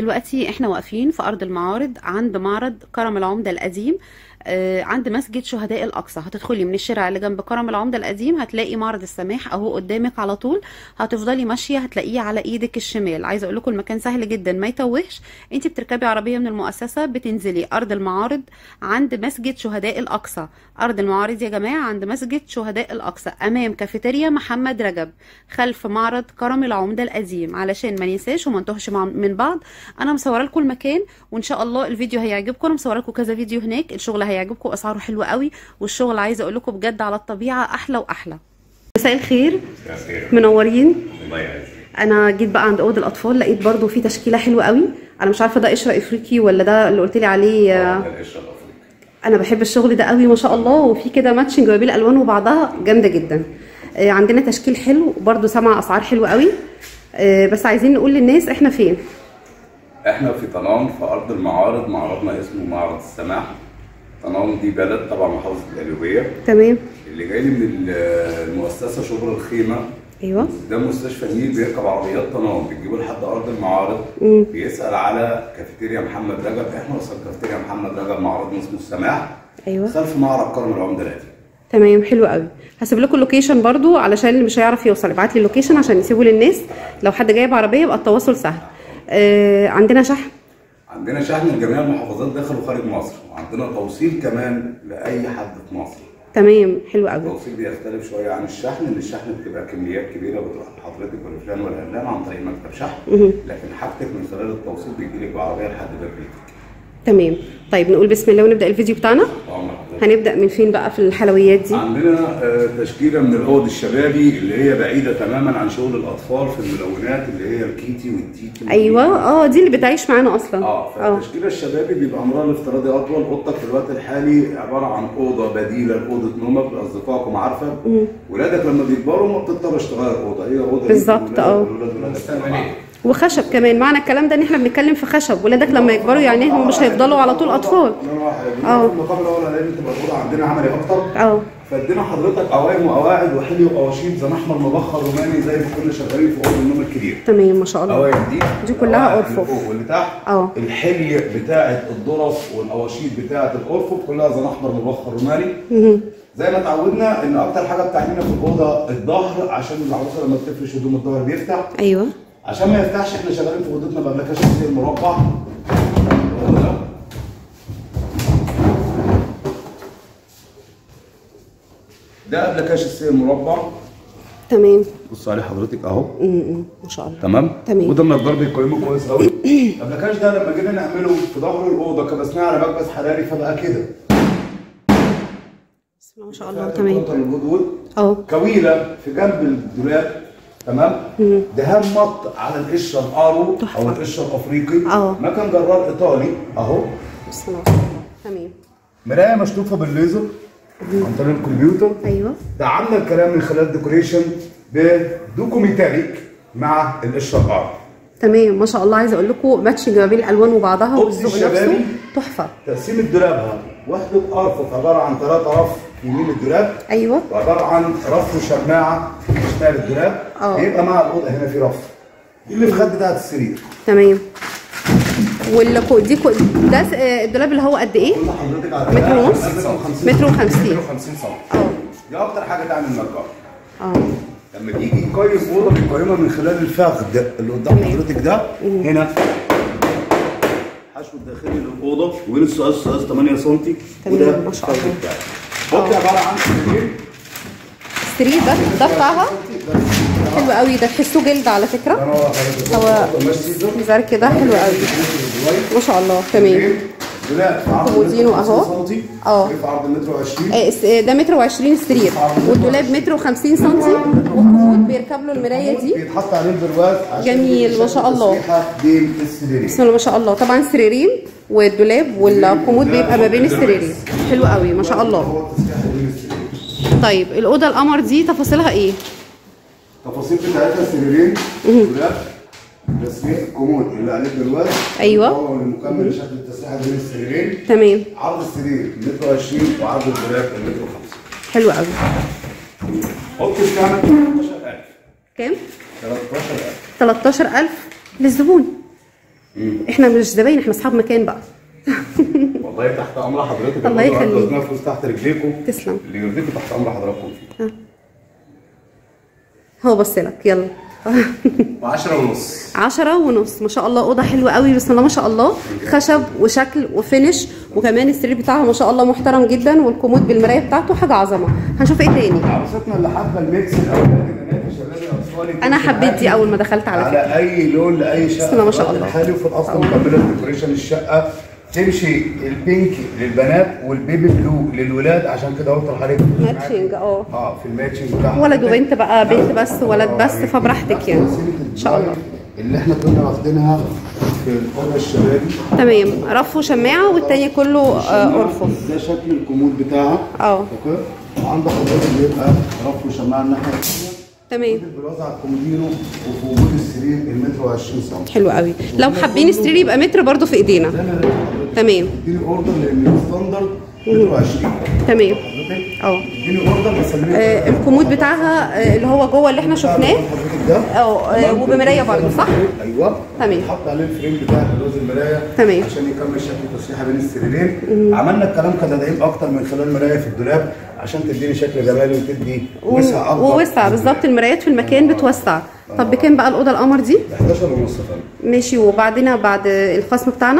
دلوقتي احنا واقفين في ارض المعارض عند معرض كرم العمدة القديم آه، عند مسجد شهداء الاقصى هتدخلي من الشارع اللي جنب كرم العمدة القديم هتلاقي معرض السماح اهو قدامك على طول هتفضلي ماشيه هتلاقيه على ايدك الشمال عايزه اقول لكم المكان سهل جدا ما يتوهش انت بتركبي عربيه من المؤسسه بتنزلي ارض المعارض عند مسجد شهداء الاقصى ارض المعارض يا جماعه عند مسجد شهداء الاقصى امام كافيتيريا محمد رجب خلف معرض كرم العمدة القديم علشان ما ننساش وما نتوهش مع- من بعض انا مصوره لكم المكان وان شاء الله الفيديو هيعجبكم انا مصوره لكم كذا فيديو هناك الشغل هيعجبكم اسعاره حلوه قوي والشغل عايزه اقول لكم بجد على الطبيعه احلى واحلى مساء الخير خير منورين الله يعزك انا جيت بقى عند اوضه الاطفال لقيت برضو في تشكيله حلوه قوي انا مش عارفه ده قشره افريقي ولا ده اللي قلت لي عليه آه، ده القشره الافريقي انا بحب الشغل ده قوي ما شاء الله وفي كده ماتشنج ما بين الالوان وبعضها جامده جدا آه، عندنا تشكيل حلو وبرده سامعه اسعار حلوه قوي آه، بس عايزين نقول للناس احنا فين احنا في طنان في ارض المعارض معرضنا اسمه معرض السماح طنان دي بلد تبع محافظه القليوبيه تمام اللي جاي لي من ال- المؤسسه شبرا الخيمه ايوه ده مستشفى النيل بيركب عربيات طنان بتجيبه لحد ارض المعارض مم. بيسال على كافيتيريا محمد رجب احنا وصل كافيتيريا محمد رجب معرضنا اسمه السماح ايوه خلف معرض كرم العمده القديم تمام حلو قوي هسيب لكم اللوكيشن برضو علشان اللي مش هيعرف يوصل ابعت لي اللوكيشن عشان يسيبوا للناس لو حد جايب عربيه يبقى التواصل سهل آه عندنا شحن عندنا شحن لجميع المحافظات داخل وخارج مصر وعندنا توصيل كمان لاي حد في مصر تمام حلو قوي التوصيل بيختلف شويه عن الشحن ان الشحن بتبقى كميات كبيره بتروح لحضرتك ولا فلان ولا علان عن طريق مكتب شحن لكن حاجتك من خلال التوصيل بيجي لك بعربيه لحد باب بيتك تمام طيب نقول بسم الله ونبدا الفيديو بتاعنا طبعا حضرتك. هنبدا من فين بقى في الحلويات دي عندنا آه، تشكيله من الاوض الشبابي اللي هي بعيده تماما عن شغل الاطفال في الملونات اللي هي الكيتي والتيتي ايوه اه دي اللي بتعيش معانا اصلا اه فالتشكيله الشبابي بيبقى عمرها الافتراضي اطول اوضتك في الوقت الحالي عباره عن اوضه بديله لاوضه نومك لاصدقائكم عارفه ولادك لما بيكبروا ما بتضطرش تغير اوضه هي اوضه ليك بالظبط، ولولادك اه. ولولاد ولادك كمان. وخشب كمان معنى الكلام ده ان احنا بنتكلم في خشب ولادك لما يكبروا يعني هم مش هيفضلوا على طول اطفال اه. اه المقابل الاول لازم تبقى الاوضه عندنا عملي اكتر اه فادينا حضرتك قوائم وقواعد وحلي وقواشيط زي ما احمر مبخر روماني زي ما كنا شغالين في اوضه النوم الكبير تمام ما شاء الله قوايم دي دي كلها القواعد اللي أرفف. فوق واللي تحت اه. الحلي بتاعه الظرف والقواشيط بتاعه الارفف كلها زي ما احمر مبخر روماني مهم. زي ما اتعودنا ان اكتر حاجه بتعملنا في الاوضه الظهر عشان العروسه لما بتفرش هدوم الظهر بيفتح ايوه عشان ما يفتحش احنا شغالين في اوضتنا بابلكاش كتير مربع هو ده. ده ابلكاش السير مربع تمام بص عليه حضرتك اهو امم ما شاء الله تمام تمام. وده النجار بيقيمه كويس قوي الابلكاش ده لما جينا نعمله في ظهر الاوضه كبسناه على مكبس حراري فبقى كده بسم الله ما شاء الله تمام الكونتر الجدود اه كويله في جنب الدولاب تمام دهان مط على القشره الارو تحفة. او القشره الافريقي اه. مكان جرار ايطالي اهو بسم الله ما شاء الله تمام مرايه مشطوفه بالليزر عن طريق الكمبيوتر ايوه دعمنا الكلام من خلال ديكوريشن بدوكو ميتاليك مع القشره الارو تمام ما شاء الله عايزه اقول لكم ماتشنج ما بين الالوان وبعضها أوضة والذوق الشبابي. نفسه تحفه تقسيم الدولاب وحده ارفف عباره عن ثلاث رف في يمين الدولاب ايوه وعباره عن رف وشماعه في شمال الدولاب اه. يبقى مع الاوضه هنا في رف دي اللي في خد بتاعت السرير تمام والكو دي كو ده س- آه، الدولاب اللي هو قد ايه كل حضرتك على متر ونص؟ متر وخمسين. متر وخمسين سم اه دي اكتر حاجه تعمل نجار اه لما بيجي يقيم اوضه بيقيمها من خلال الفخذ اللي قدام تمام. حضرتك ده هنا حشو الداخلي للاوضه وبين السقاس سقاس 8 سم تمام، وده ما شاء الفخذ الله. بتاعي اوضتي عباره عن سرير السرير ده ده بتاعها حلو قوي ده تحسوه جلد على فكره هو ميزار كده حلو قوي ما شاء الله تمام كومودينو أهو. اه. في عرض متر و20 آه، الس- آه، ده متر وعشرين السرير والدولاب متر وخمسين سنتي والكومود بيركب له المرايه دي بيتحط عليه البرواز عشان جميل، ما شاء الله. التسريحة بين السريرين بسم الله ما شاء الله طبعا سريرين والدولاب والكومود بيبقى ما بين السريرين حلو قوي ما شاء الله هو التسريحة بين السريرين طيب الاوضه القمر دي تفاصيلها ايه التفاصيل بتاعتها سريرين دولاب تسريح كومود اللي عليه برواز أيوة. هو اللي مكمل لشكل التسريحة بين السريرين تمام عرض السرير متر 20 وعرض الدولاب متر 50 حلو قوي اوضتي بتعمل 13000 كام 13000 13000 للزبون احنا مش زباين احنا اصحاب مكان بقى والله تحت امر حضرتك الله الأوضة يخليك. وزنها فلوس تحت رجليكم تسلم. اللي يرضيكم تحت امر حضراتكم فيه هو بص لك يلا ب 10 ونص عشرة ونص ما شاء الله اوضه حلوه قوي بسم الله ما شاء الله خشب وشكل وفينش وكمان السرير بتاعها ما شاء الله محترم جدا والكومود بالمرايه بتاعته حاجه عظمه هنشوف ايه تاني عروستنا اللي حابه الميكس الاولاني بناتي شبابي اطفالي انا حبيت دي اول ما دخلت على فكره على اي لون لاي شقه بسم الله ما شاء في الوقت الله. الحالي وفي الاصل أوه. مكمله ديكوريشن الشقه تمشي البينك للبنات والبيبي بلو للولاد عشان كده قلت لحضرتك ماتشنج اه اه في الماتشنج بتاعها ولد وبنت بقى بنت بس ولد بس فبراحتك يعني ان شاء الله اللي احنا كنا واخدينها في الاوضه الشبابي تمام رف وشماعه والتاني كله آه، ارفف ده شكل الكومود بتاعها اه اوكي وعندك حضرتك بيبقى رف وشماعه الناحيه الثانيه تمام البلاز على الكومودينو وفي وجود السرير المتر و20 سم حلو قوي لو حابين السرير يبقى متر برضو في ايدينا زي ما قلت لحضرتك تمام اديني اوردر لان الستاندرد متر و20 تمام حضرتك اه اديني اوردر بسلمك آه، الكومود بتاعها آه، اللي هو جوه اللي احنا شفناه حضرتك ده اه آه، وبمرايه برضو صح ايوه تمام. حط عليه الفريم بتاع بلوز المرايه تمام. عشان يكمل شكل التسريحه بين السريرين عملنا الكلام كتدعيم اكتر من خلال مرايه في الدولاب عشان تديني شكل جمالي وتدي وسع اكبر ووسع بالظبط المرايات في المكان بتوسع طب بكام بقى الاوضه القمر دي 11 ونص فندم ماشي وبعدين بعد الخصم بتاعنا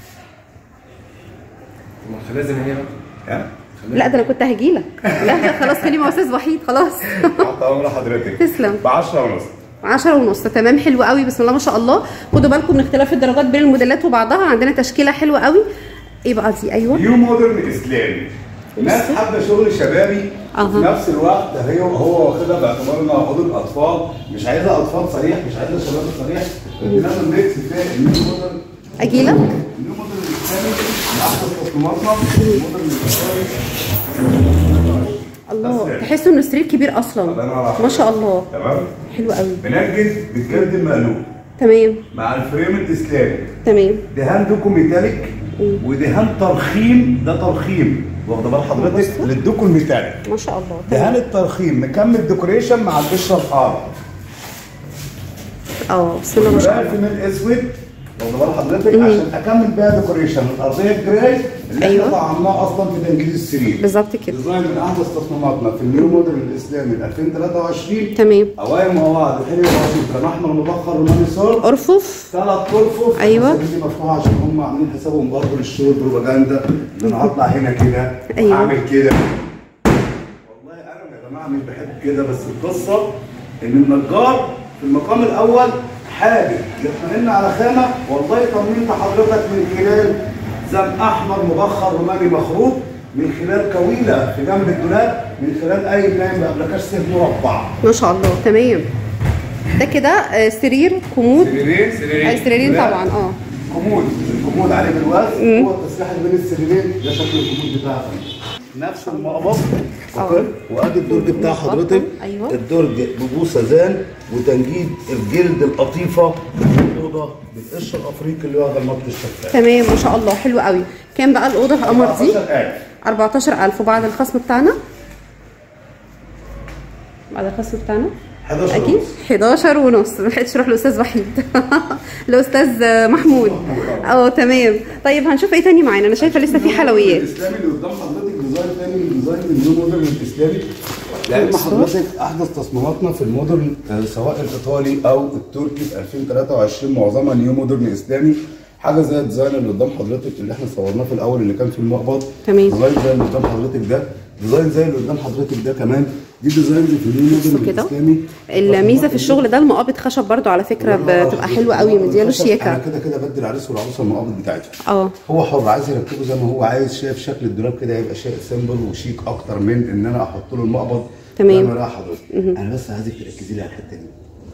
ما خليها زي ما هي بقى ها لا ده انا كنت هجيلك لا خلاص خليه مع استاذ وحيد خلاص تحت امر حضرتك تسلم. ب 10 ونص عشرة ونص تمام حلو قوي بسم الله ما شاء الله خدوا بالكم من اختلاف الدرجات بين الموديلات وبعضها عندنا تشكيله حلوه قوي ايه بقى دي ايوه نيو مودرن اسلامي ناس حابه شغل شبابي أها. وفي نفس الوقت هي هو واخدها باعتبار انها اوضه اطفال مش عايزه اطفال صريح مش عايزه شباب صريح ادينا له الميكس بتاع النيو مودرن اجيلك النيو مودرن الاسلامي من احدث تصميماتنا المودرن الاسلامي الله تحسوا انه السرير كبير الله اصلا ينور عليك. ما شاء الله تمام حلو قوي بنجد بالجلد المقلوب تمام مع الفريم الاسلامي تمام دهان دوكو ميتاليك ودهان ترخيم ده ترخيم واخده بال حضرتك للدوكو الميتاليك ما شاء الله دهان الترخيم مكمل ديكوريشن مع القشره الحاره اه بسم الله ما شاء الله في من اسود واخده بال حضرتك عشان اكمل بيها ديكوريشن الارضيه الجراي اللي أيوة. احنا طعمناها اصلا في تنجيد السرير بالظبط كده ديزاين من احدث تصميماتنا في النيو موديل الاسلامي 2023 تمام قوايم وقواعد حلوه وشكرا احمر مبخر وماني صور ارفف ثلاث غرفة أيوة. دي مفتوحة عشان هم عاملين حسابهم برضه للشغل بروباجندا ان انا هطلع هنا كده أيوة. هعمل كده والله انا يا جماعة مش بحب كده بس القصة ان النجار في المقام الاول حابب يطمئن على خامة والله طمنت حضرتك من خلال زم احمر مبخر روماني مخروط من خلال كويلة في جنب الدولاب من خلال اي بنايم بأبلكاش سيف مربع ما شاء الله تمام ده كده آه، سرير كومود سريرين آه، سريرين لا. طبعا اه كومود الكومود عليه بالوزن هو التسريح اللي بين السريرين ده شكل الكومود بتاعها نفس المقبض اوكي وادي الدرج بتاع حضرتك أيوة. الدرج ببوسه زان وتنجيد الجلد القطيفه الاوضه بالقش الافريقي اللي واخد المط الشفاف تمام ما شاء الله حلو قوي كام بقى الاوضه القمر دي 14000 14000 وبعد الخصم بتاعنا بعد الخصم بتاعنا 11 اكيد ونص. 11 ونص ما لحقتش اروح لاستاذ وحيد الاستاذ محمود اه تمام طيب هنشوف ايه تاني معانا انا شايفه لسه في حلويات الاسلامي اللي قدام حضرتك ديزاين تاني من ديزاين النيو موديل الاسلامي لان حضرتك احدث تصميماتنا في الموديل آه، سواء الايطالي او التركي في 2023 معظمها نيو موديل اسلامي حاجه زي الديزاين اللي قدام حضرتك اللي احنا صورناه في الاول اللي كان في المقبض تمام. ديزاين زي اللي قدام حضرتك ده ديزاين زي اللي قدام حضرتك ده كمان دي ديزاين في النيو بصوا موديل كده الاسلامي الميزه في الشغل ده المقابض خشب برضو على فكره بتبقى حلوه قوي مدياله انا شياكه كده كده بدي العريس والعروسه المقابض بتاعتهم اه هو حر عايز يركبه زي ما هو عايز شايف شكل الدولاب كده يبقى شيء سيمبل وشيك اكتر من ان انا احط له المقبض تمام. زي ما راح حضرتك انا بس عايزك تركزي لي على الحته دي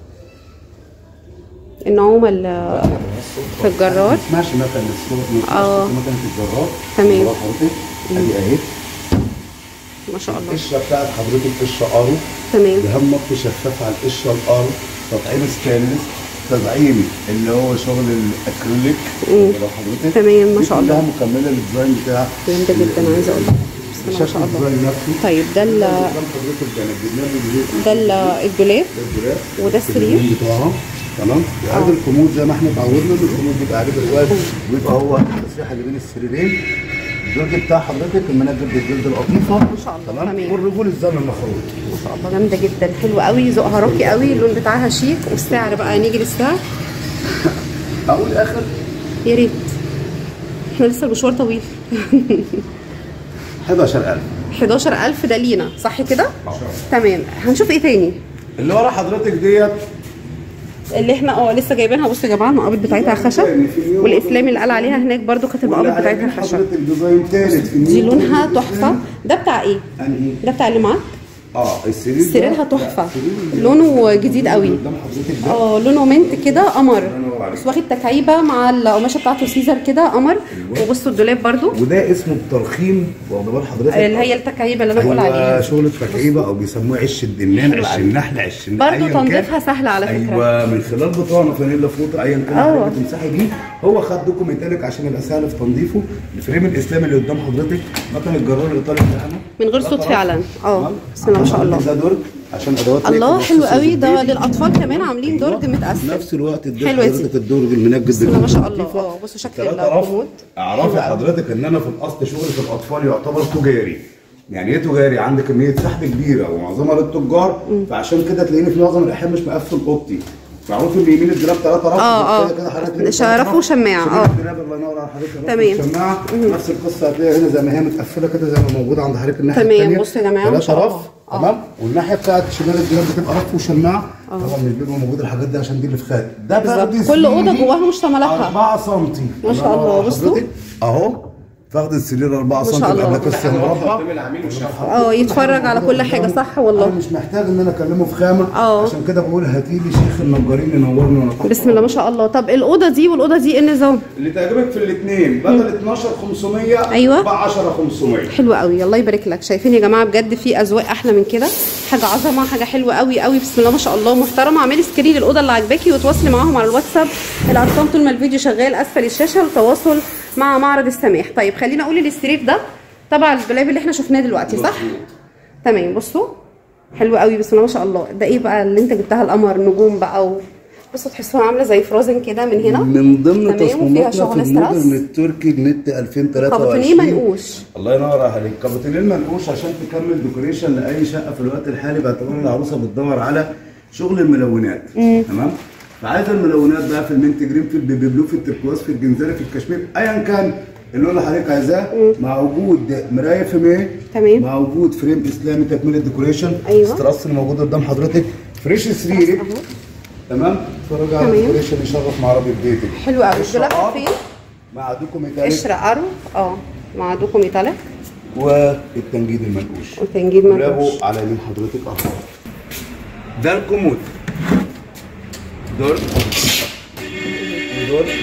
النعومه ال- في الجرار ما تسمعش مكنه الصوت ما تسمعش آه. صوت مكنه الجرار تمام. ورا حضرتك ادي اهي ما شاء الله القشره بتاعت حضرتك قشره ارو تمام دهان مط شفاف على القشره الارو تطعيم ستانلس تدعيم اللي هو شغل الاكريليك ورا حضرتك تمام، ما دي شاء الله. كلها مكمله للديزاين بتاع جامده جدا عايزه اقول لك بسم الله ما شكل شاء الله الديزاين نفسه طيب ده ال- قدام حضرتك ده انا جبنا له ده ال- الدولاب ده الدولاب وده السرير. بتاعها تمام وادي الكومود زي ما احنا اتعودنا ان الكومود بيبقى عليه برواز ويبقى هو التسريحه اللي بين السريرين الدرج بتاع حضرتك المناجم بالجلد القطيفه ما شاء الله، تمام تمام. والرجول الزمن المخروط ما شاء الله جامده جدا حلوه قوي ذوقها راقي قوي اللون بتاعها شيك والسعر بقى نيجي للسعر اول اخر يا ريت احنا لسه المشوار طويل 11000 11000 ده لينا صح كده تمام هنشوف ايه تاني اللي ورا حضرتك ديت اللي احنا اه لسه جايبينها بصوا يا جماعه المقابض بتاعتها خشب والاسلامي اللي قال عليها هناك برضو كانت المقابض واللي بتاعتها على خشب حضرتك ديزاين تالت في دي النيو لونها موديل تحفه ده بتاع ايه انهي ده بتاع اللي معاك اه السرير ده- سريرها لا، تحفه السرير اللي لونه جديد قوي قدام حضرتك ده اه لونه منت كده قمر ينور عليك. بس واخد تكعيبه مع القماشه بتاعته سيزر كده قمر وبصوا الدولاب برضو وده اسمه الترخيم واخد بال حضرتك اللي هي التكعيبه اللي انا بقول أيوة عليها شغل التكعيبه او بيسموه عش الدنان حلو عش قوي. النحل عش الن- برضو أياً كان. تنظيفها سهل على فكرة. ايوه من خلال بطانه فانيلا فوطه ايا كان آه. حضرتك تمسحي بيه هو خد دوكو ميتاليك عشان يبقى سهل في تنظيفه الفريم الاسلامي اللي قدام حضرتك مكان الجرار الايطالي بتاعنا من غير ده صوت طرف. فعلا اه تمام؟ بسم الله ما شاء الله ده درج عشان ادوات الله ميك اب حلو مخصوص قوي ده للبيبي. للاطفال كمان عاملين درج في متقسم نفس الوقت اديت حلوة دي. حضرتك الدرج المنجد بسم الله ما شاء الله باللطيفة. اه بصوا شكل ثلاثة رف الكومود اعرفي حضرتك ان انا في الاصل شغلي في الاطفال يعتبر تجاري يعني ايه تجاري عندي كميه سحب كبيره ومعظمها للتجار فعشان كده تلاقيني في معظم الاحيان مش مقفل اوضتي معروف ان يمين الدولاب ثلاثة رف آه، آه. كده كده حضرتك ليك شرف ثلاثة رف. وشماعة، شماعة آه. الدولاب الله ينور على حضرتك رف تمام. وشماعة نفس القصه هتلاقيها هنا زي ما هي متقفله كده زي ما موجوده عند حضرتك الناحيه تمام، الثانيه بصوا يا جماعة، ما ثلاثة شاء الله. رف آه. تمام والناحيه بتاعت شمال الدولاب بتبقى رف وشماعه طبعا مش بيبقى موجود الحاجات دي عشان دي اللي في خاتم ده بقى بالظبط. كل أوضة جواها مشتملاتها. 4 سم ما شاء الله، بصوا. اهو فاخد السرير 4 ما سم شاء الله. قبل كسر مربع اه يتفرج على كل حاجه صح والله انا مش محتاج ان انا اكلمه في خامه اه. عشان كده بقول هاتي لي شيخ النجارين ينورني وانا تحت. بسم الله ما شاء الله طب الاوضه دي والاوضه دي ايه النظام اللي تعجبك في الاثنين بدل 12 500 أيوة. ب 10 500 حلو قوي الله يبارك لك شايفين يا جماعه بجد في اذواق احلى من كده حاجه عظمه حاجه حلوه قوي قوي بسم الله ما شاء الله محترمه اعملي سكرين للاوضه اللي عاجباكي وتواصلي معاهم على الواتساب الارقام طول ما الفيديو شغال اسفل الشاشه للتواصل مع معرض السماح طيب خلينا اقول السرير ده تبع الدولاب اللي احنا شفناه دلوقتي صح تمام بصوا حلو قوي بسم الله ما شاء الله ده ايه بقى اللي انت جبتها القمر نجوم بقى و... بصوا تحسوها عامله زي فروزن كده من هنا من ضمن تمام وفيها تصميماتنا في شغل المودرن ستراس التركي النت 2023 كابوتينيه منقوش الله ينور عليك كابوتينيه المنقوش عشان تكمل ديكوريشن لاي شقه في الوقت الحالي باعتبار العروسه بتدور على شغل الملونات تمام فعايزه الملونات بقى في المنت جرين في البيبي بلو في التركواز في الجنزيري في الكشمير ايا كان اللون اللي حضرتك عايزاه مع وجود مرايه فيميه تمام. مع وجود فريم اسلامي تكمله ديكوريشن أيوة. ستراس اللي موجود قدام حضرتك فريش سريرك أهو. تمام اتفرج على تمام. الديكوريشن يشرف مع ربي بيتك حلو قوي الدولاب الشقار فين مع دوكو ميتاليك قشر قرو اه مع دوكو ميتاليك والتنجيد المنقوش وتنجيد دولابه منقوش على يمين حضرتك اهو ده الكومود دور ودور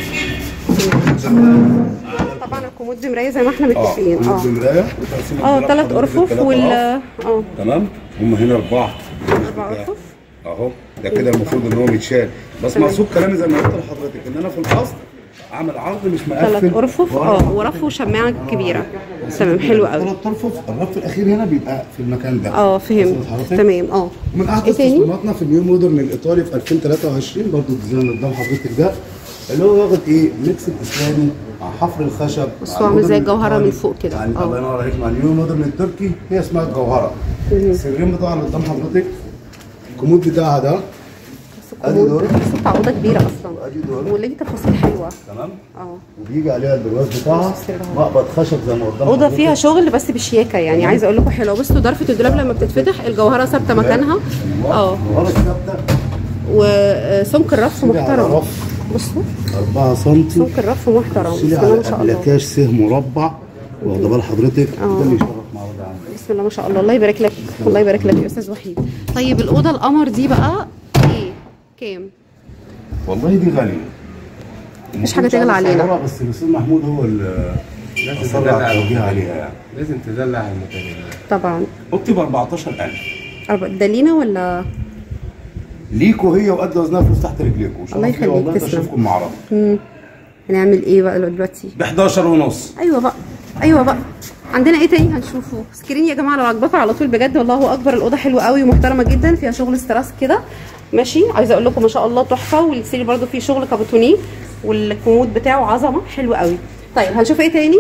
طبعا الكومود دي مرايه زي ما احنا اه متفقين كومود اه بمرايه وتقسيم اه الدولاب ثلاث حضرتك ارفف تلاتة وال أرف. اه تمام هم هنا اربعه اربع ارفف اهو ده كده المفروض ان هو متشال بس تمام. مقصود كلامي زي ما قلت لحضرتك ان انا في الاصل عامل عرض مش مقفل ثلاث ارفف اه ورف وشماعه كبيره تمام حلو قوي ثلاث ارفف الرف الاخير هنا بيبقى في المكان ده اه فهمت وصلت حضرتك؟ تمام اه من ايه احدث تاني تصميماتنا في النيو مودرن الايطالي في 2023 برضو الديزاين اللي قدام حضرتك ده اللي هو واخد ايه ميكس الاسلامي مع حفر الخشب بس مع هو عامل زي المودرن الجوهرة من الإيطالي. فوق كده. يعني اه. الله ينور عليك مع النيو مودرن التركي هي اسمها الجوهره السريرين بتاعها اللي قدام حضرتك الكومود بتاعها ده ادي كومود دور بس بتاع اوضه كبيره اصلا وادي دور وليه تفاصيل حلوه تمام اه وبيجي عليها البرواز بتاعها السرير اهو. مقبض خشب زي ما قدام اوضه حضرتك. فيها شغل بس بشياكه يعني عايزه اقول لكم حلوه بصوا ضرفه الدولاب لما بتتفتح الجوهره ثابته مكانها اه الجوهره ثابته وسمك الرف شيلي على محترم رف بصوا 4 سم سمك الرف محترم شيلي بسم الله على ما شاء الله ابلكاش سه مربع واخده بال حضرتك اه. ده اللي يشرف مع وضع عندك بسم الله ما شاء الله الله يبارك لك الله يبارك لك يا استاذ وحيد طيب الاوضه القمر دي بقى ايه كام والله دي غاليه مش حاجة تغلى علينا. بس الاستاذ محمود هو اللي لازم اصر تدلع على التوجيه عليها يعني لازم تدلع المكان طبعا اوضتي ب 14000 أربع- ده لينا ولا ليكوا هي وقد وزنها فلوس تحت رجليكوا الله يخليك، والله تسلم. اشوفكم معرض مم. هنعمل ايه بقى دلوقتي ب 11 ونص ايوه بقى ايوه بقى عندنا ايه تاني هنشوفه سكرين يا جماعه لو عجبكم على طول بجد والله اكبر الاوضه حلوه قوي ومحترمه جدا فيها شغل استراس كده ماشي عايزه اقول لكم ما شاء الله تحفه والسرير برده فيه شغل كابوتونيه والكومود بتاعه عظمه حلو قوي طيب هنشوف ايه تاني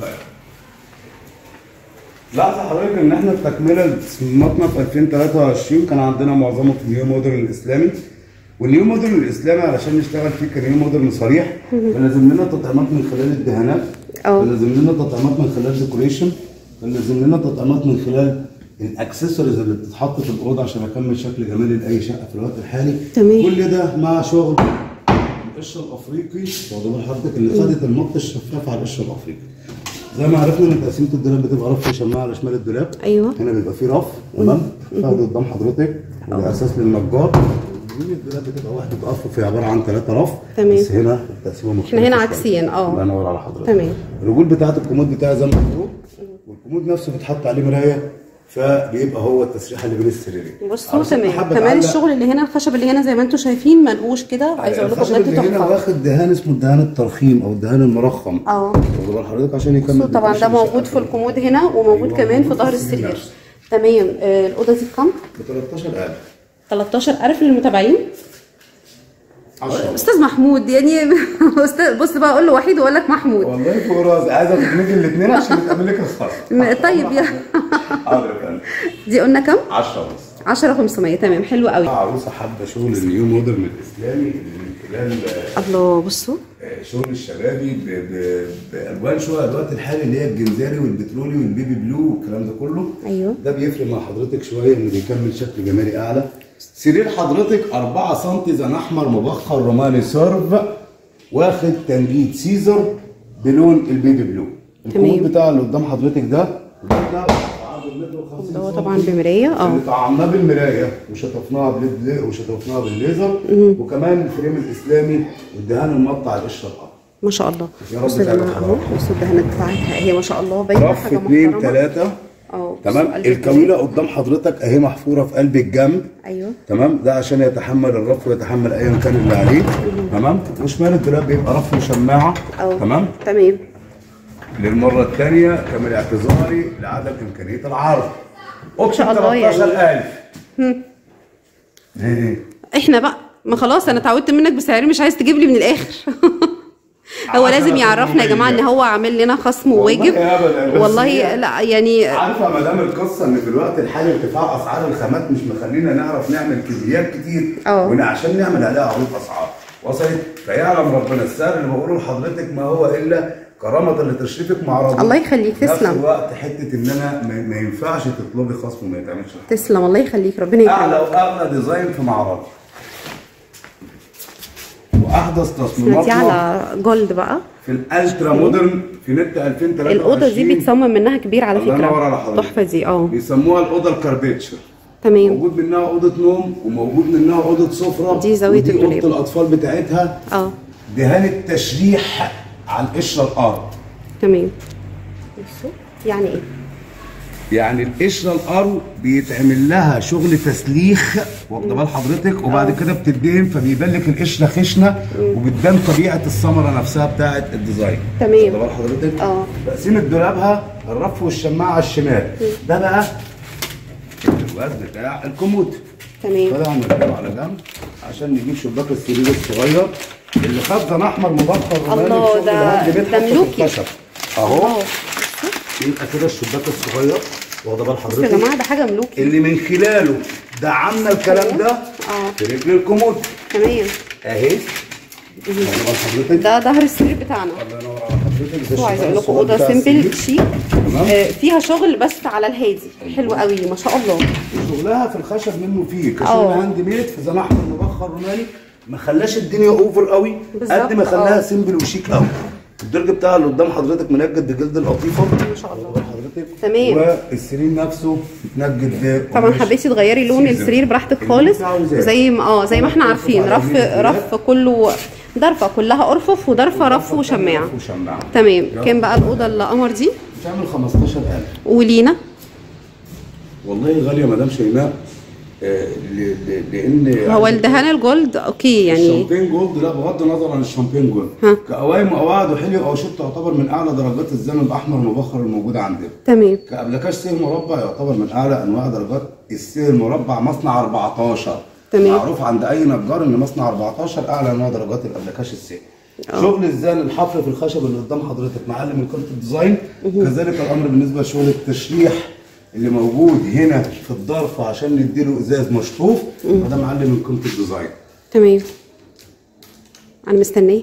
لاحظ حضرتك ان احنا في تكمله تصميماتنا في 2023 كان عندنا معظمه في النيو موديل الاسلامي والنيو موديل الاسلامي علشان نشتغل فيه كنيو موديل صريح كان لازم لنا تطعيمات من خلال الدهانات اه. كان لازم لنا تطعيمات من خلال ديكوريشن كان لازم لنا تطعيمات من خلال الاكسسوارز اللي بتتحط في الاوضه عشان اكمل شكل جمالي لاي شقه في الوقت الحالي تمام. كل ده مع شغل القشره الافريقي واخد بال حضرتك اللي خدت المط الشفاف على القشره الافريقي زي ما عرفنا ان تقسيمه الدولاب بتبقى رف شماعه على شمال الدولاب ايوه. هنا بيبقى فيه رف تمام فاضي قدام حضرتك وده اساس للنجار يمين الدولاب بتبقى وحده رف في عباره عن ثلاثه رف تمام. بس هنا التقسيمه مختلفه هنا شوية. عكسيا، اه. الله ينور على حضرتك تمام. الرجول بتاعت الكومود بتاعي زي ما مفروض والكومود نفسه بيتحط عليه مرايه فبيبقى هو التسريحه اللي بين السريرين بصوا علشان تمام حابة كمان تعلق- الشغل اللي هنا الخشب اللي هنا زي ما انتم شايفين منقوش كده عايزه اقول لكم الخشب بجد اللي هنا تحفه واخد دهان اسمه الدهان الترخيم او الدهان المرخم اه واخد بال حضرتك عشان يكمل بصوا طبعا ده decoration موجود الشقة. في الكومود هنا وموجود أيوة، كمان في موجود ظهر في السرير السرير نفسه. تمام آه، الاوضه دي بكام ب 13000 13000 للمتابعين 10 استاذ محمود يعني أستاذ- بص بقى اقول له وحيد واقول لك محمود والله فوق راسي عايز تدمجي الاثنين عشان يتعمل لك الخصم م- طيب يا حاضر يا فندم دي قلنا كام 10 بس 10 500 تمام حلو قوي عروسه حابه شغل النيو مودرن الاسلامي اللي من خلال الله بصوا آه، شغل الشبابي ب- ب- بالوان شويه الوقت الحالي اللي هي الجنزاري والبترولي والبيبي بلو والكلام ده كله ايوه ده بيفرق مع حضرتك شويه انه بيكمل شكل جمالي اعلى سرير حضرتك 4 سم زن احمر مبخر روماني سيرف واخد تنجيد سيزر بلون البيبي بلو الكود بتاع اللي قدام حضرتك ده ده عرض المتر وخمسين ده هو سنتي. طبعا بمرايه اه اللي طعمناه بالمرايه وشطفناها بالليد وشطفناها بالليزر وكمان الفريم الاسلامي والدهان المقطع القشره الارض ما شاء الله يا رب بصوا يا تعمل جماعه اهو حضرتك. بصوا الدهانات بتاعتها هي ما شاء الله باينه رف حاجه اثنين محترمه ثلاثه اه تمام بصوا قلب الكويله قدام حضرتك اهي محفوره في قلب الجنب ايوه تمام ده عشان يتحمل الرف ويتحمل ايا كان اللي عليه تمام وشمال الدولاب بيبقى رف وشماعه اه تمام تمام للمره الثانيه كمان اعتذاري لعدم امكانيه العرض اوبشن شاء الله يعني. 13000 ايه احنا بقى ما خلاص انا اتعودت منك بسعر مش عايز تجيب لي من الاخر هو عشرة لازم يعرفنا يا جماعه ان هو عامل لنا خصم وواجب والله أبداً، بس والله هي- لا يعني عارفه يا مدام القصه ان في الوقت الحالي ارتفاع اسعار الخامات مش مخلينا نعرف نعمل كميات كتير اه. وإن عشان نعمل عليها عروض اسعار وصلت فيعلم ربنا السعر اللي بقوله لحضرتك ما هو الا كرامه لتشريفك مع ربنا الله يخليك، في نفس تسلم. الوقت حته ان انا ما, ما ينفعش تطلبي خصم وما يتعملش خصم. تسلم الله يخليك ربنا اعلى يكرمك واغلى ديزاين في معرض واحدث احنا دي تصميماتنا على جولد بقى في الالترا مودرن في نت 2023 الاوضه دي بيتصمم منها كبير على الله ينور على فكره حضرتك. تحفه دي اه بيسموها الاوضه الكاربيتشر تمام موجود منها اوضه نوم وموجود منها اوضه سفره دي زاوية ودي الدولاب. اوضه الاطفال بتاعتها اه دهان التشريح على القشره الارض تمام بصوا يعني ايه يعني القشره الارض بيتعمل لها شغل تسليخ واخده بال حضرتك وبعد كده بتدهن فبيبان لك القشره خشنه وبتبان طبيعه الثمره نفسها بتاعه الديزاين تمام. واخده بال حضرتك اه. تقسيمه دولابها الرف والشماعه على الشمال ده بقى الجواز بتاع الكومود تمام طلع نركبه على جنب عشان نجيب شباك السرير الصغير اللي خد زن احمر مبخر روماني الله، بشغل ده- الهاند ميد ده حتى في ملوكي. الخشب. اهو اه يبقى كده الشباك الصغير واخده بال بصوا يا حضرتك جماعه ده حاجه ملوكي اللي من خلاله دعمنا الكلام ده اه. في رجل الكومود تمام اهي واخده بال حضرتك ده ظهر السرير بتاعنا الله ينور على حضرتك ده هو عايزه الشباك اقول لكم الصغير اوضه بتاع سيمبل السرير. شيك تمام. آه، فيها شغل بس على الهادي حلو قوي ما شاء الله شغلها في الخشب منه فيه كشغل اه. هاند ميد في زن احمر مبخر روماني ما خلاش الدنيا اوفر قوي بالظبط، قد ما خلاها اه. سيمبل وشيك قوي الدرج بتاعها اللي قدام حضرتك منجد بجلد القطيفه ما شاء الله. حضرتك تمام. والسرير نفسه متنجد طبعا قماش حبيتي تغيري لون سيزر. السرير براحتك اللي خالص انت عاوزاه. زي ما اه زي ما احنا عارفين على رف يمين الدولاب. رف كله ضرفه كلها ارفف وضرفه رف وشماعه رف وشماعه تمام كام بقى الاوضه القمر دي بتعمل 15000 ولينا والله غاليه مدام شيماء آه، ل- ل- لان هو الدهان الجولد اوكي يعني الشامبين جولد لا بغض النظر عن الشامبين جولد ها. كقوايم وقواعد وحلي او شوت تعتبر من اعلى درجات الزمن الاحمر المبخر الموجوده عندنا تمام كابلكاش سير مربع يعتبر من اعلى انواع درجات السير المربع مصنع 14 تمام. معروف عند اي نجار ان مصنع 14 اعلى انواع درجات الابلكاش السي شغل الزان الحفر في الخشب اللي قدام حضرتك معلم من كارت الديزاين كذلك الامر بالنسبه لشغل التشريح اللي موجود هنا في الضرفه عشان نديله ازاز مشطوف وده معلم من كارت الديزاين تمام انا مستنيه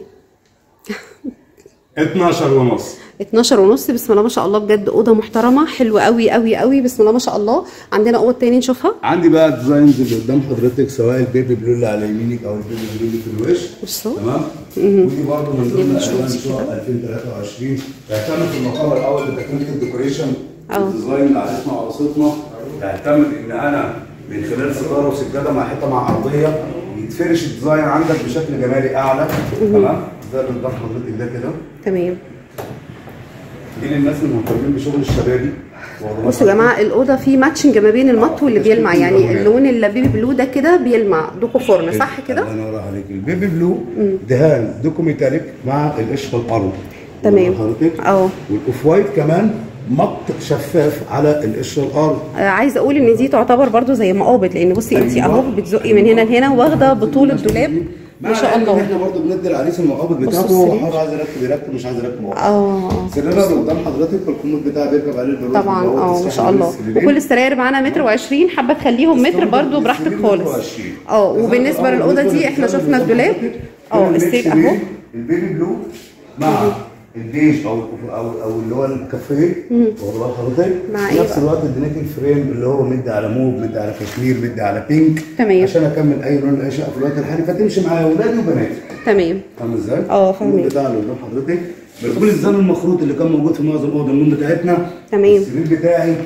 12 ونص 12 ونص بسم الله ما شاء الله بجد اوضه محترمه حلوه قوي قوي قوي بسم الله ما شاء الله عندنا اوضه تاني نشوفها عندي بقى الديزاينز اللي قدام حضرتك سواء البيبي بلو اللي على يمينك او البيبي بلو اللي في الوش بصوا. تمام ودي برضه من ضمن بنشوف الوان دي شقق كده. 2023 تعتمد في المقام الاول بتكلفه الديكوريشن اه. الديزاين لعريسنا وعروستنا تعتمد ان انا من خلال ستاره وسجاده مع حته مع عرضيه يتفرش الديزاين عندك بشكل جمالي اعلى تمام زي اللي قدام حضرتك ده كده تمام دي للناس اللي مهتمين بشغل الشبابي واخد بصوا يا جماعه الاوضه فيه ماتشنج ما بين المط واللي بيلمع يعني اللون اللبيبي بلو ده كده بيلمع دوكو فرن صح كده الله ينور عليك البيبي بلو دهان دوكو ميتاليك مع القشره الارض تمام. حضرتك اه. والاوف وايت كمان مط شفاف على القشره الارض آه، عايزه اقول ان دي تعتبر برضو زي مقابض لان بصي انت اهو بتزقي من هنا لهنا واخده بطول الدولاب ما شاء الله احنا برضه بندي العريس المقابض بصوا بتاعته هو السرير. حر عايز يركب يركب مش عايز يركب مقابض اه سريرها اللي قدام حضرتك والكومود بتاعها بيركب عليه البروز طبعا اللي هو اه ما تسرح شاء عليه الله السريرين. وكل السراير معانا متر وعشرين حابه تخليهم متر السرير- برضو براحتك السرير خالص متر وعشرين. اه كذلك وبالنسبه الأمر للاوضه بالنسبة دي احنا للسرير شفنا اللي قدام الدولاب حضرتك، اه كل السرير الميكس اهو بين البيبي بلو مع البيج او او او اللي هو الكافيه واخد بال حضرتك مع في ايه نفس بقى؟ الوقت اديناك الفريم اللي هو مدي على موف مدي على كشمير مدي على بينك تمام. عشان اكمل اي لون لاي شقه في الوقت الحالي فتمشي معايا اولادي وبناتي تمام فاهم ازاي؟ اه، فاهمك. اللون بتاع اللي قدام حضرتك بالكل الزمن المخروط اللي كان موجود في معظم اوض النوم بتاعتنا تمام. السرير بتاعي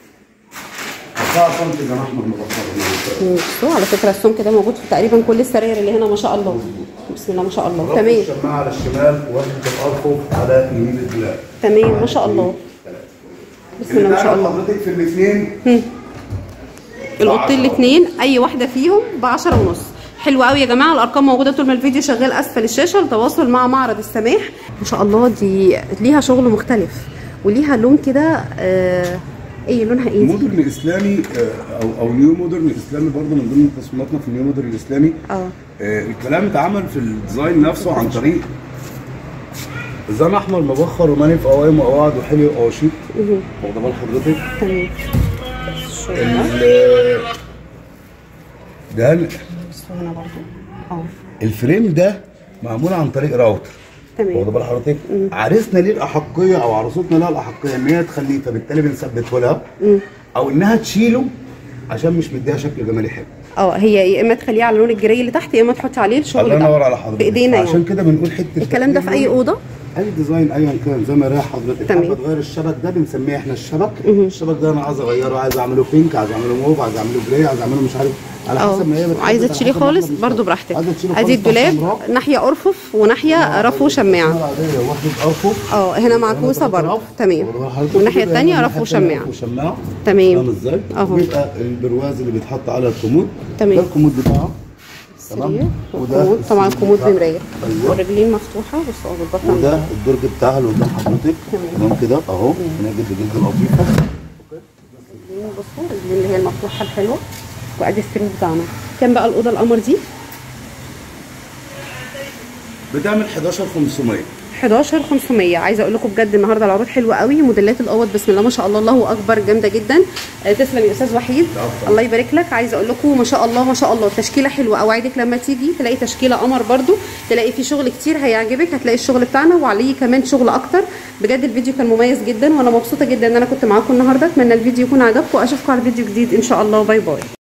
4 سم جناح احمر مبطل بصوا على فكره السمك ده موجود في تقريبا كل السراير اللي هنا ما شاء الله بسم الله ما شاء الله ربط تمام الشماعه على الشمال ووجهه الارفف على يمين الدولاب تمام ما شاء الله بسم الله ما شاء الله حضرتك في الاثنين الاوضتين الاثنين اي واحده فيهم ب 10 ونص حلو قوي يا جماعه الارقام موجوده طول ما الفيديو شغال اسفل الشاشه لتواصل مع معرض السماح ما شاء الله دي ليها شغل مختلف وليها لون كده آه ايه لونها ايه دي مودرن اسلامي آه، او او نيو مودرن اسلامي برضه من ضمن تصميماتنا في النيو مودرن الاسلامي اه آه، الكلام اتعمل في الديزاين نفسه عن طريق ديزاين احمر مبخر ومانف قوايم وقواعد وحلي وقواشيط واخد بال حضرتك تمام الشغل ده ال- ده ال- بصوا هنا برضو اه الفريم ده معمول عن طريق راوتر تمام. واخد بال حضرتك عريسنا ليه الاحقيه او عروستنا لها الاحقيه ان هي تخليه فبالتالي بنثبته لها او انها تشيله عشان مش مديها شكل جمالي حلو اه هي يا اما تخليه على لون الجراي اللي تحت يا اما تحطي عليه الشغل الله ده ينور على حضرتك بايدينا عشان يعني كده بنقول حته الكلام ده في اي اوضه اي ديزاين ايا كان زي ما رايح حضرتك تمام. حابه تغير الشبك ده بنسميه احنا الشبك الشبك ده انا عايز اغيره عايز اعمله بينك عايز اعمله موف عايز اعمله جراي عايز اعمله مش عارف على اه حسب ما هي بتحدد، عايزه على تشيليه حسب ما خالص احنا بنشتغل. برضو براحتك عايزه تشيله ادي خالص الدولاب تحت ناحيه ارفف وناحيه رف وشماعه عاديه واحده ارفف اه هنا معكوسه برضه تمام والناحيه الثانيه رف وشماعه وشماعه تمام. فاهم ازاي؟ اهو. بيبقى البرواز اللي بيتحط على الكومود تمام. ده الكومود بتاعه السرير وده والكومود طبعا السرير الكومود بتاعه. بمرايه أيوة. والرجلين مفتوحه بس اه بالبطن وده الدرج بتاعها اللي قدام حضرتك تمام. تمام كده اهو هنا جد جد لطيفه الرجلين بصوا الرجلين اللي هي المفتوحه الحلوه وادي السرير بتاعنا كام بقى الاوضه القمر دي بتعمل 11500 11500 عايزه اقول لكم بجد النهارده العروض حلوه قوي موديلات الاوض بسم الله ما شاء الله الله اكبر جامده جدا آه، تسلم يا استاذ وحيد العفو. الله يبارك لك عايزه اقول لكم ما شاء الله ما شاء الله تشكيله حلوه اوعدك لما تيجي تلاقي تشكيله قمر برضو تلاقي في شغل كتير هيعجبك هتلاقي الشغل بتاعنا وعليه كمان شغل اكتر بجد الفيديو كان مميز جدا وانا مبسوطه جدا ان انا كنت معاكم النهارده اتمنى الفيديو يكون عجبكم اشوفكم على فيديو جديد ان شاء الله باي باي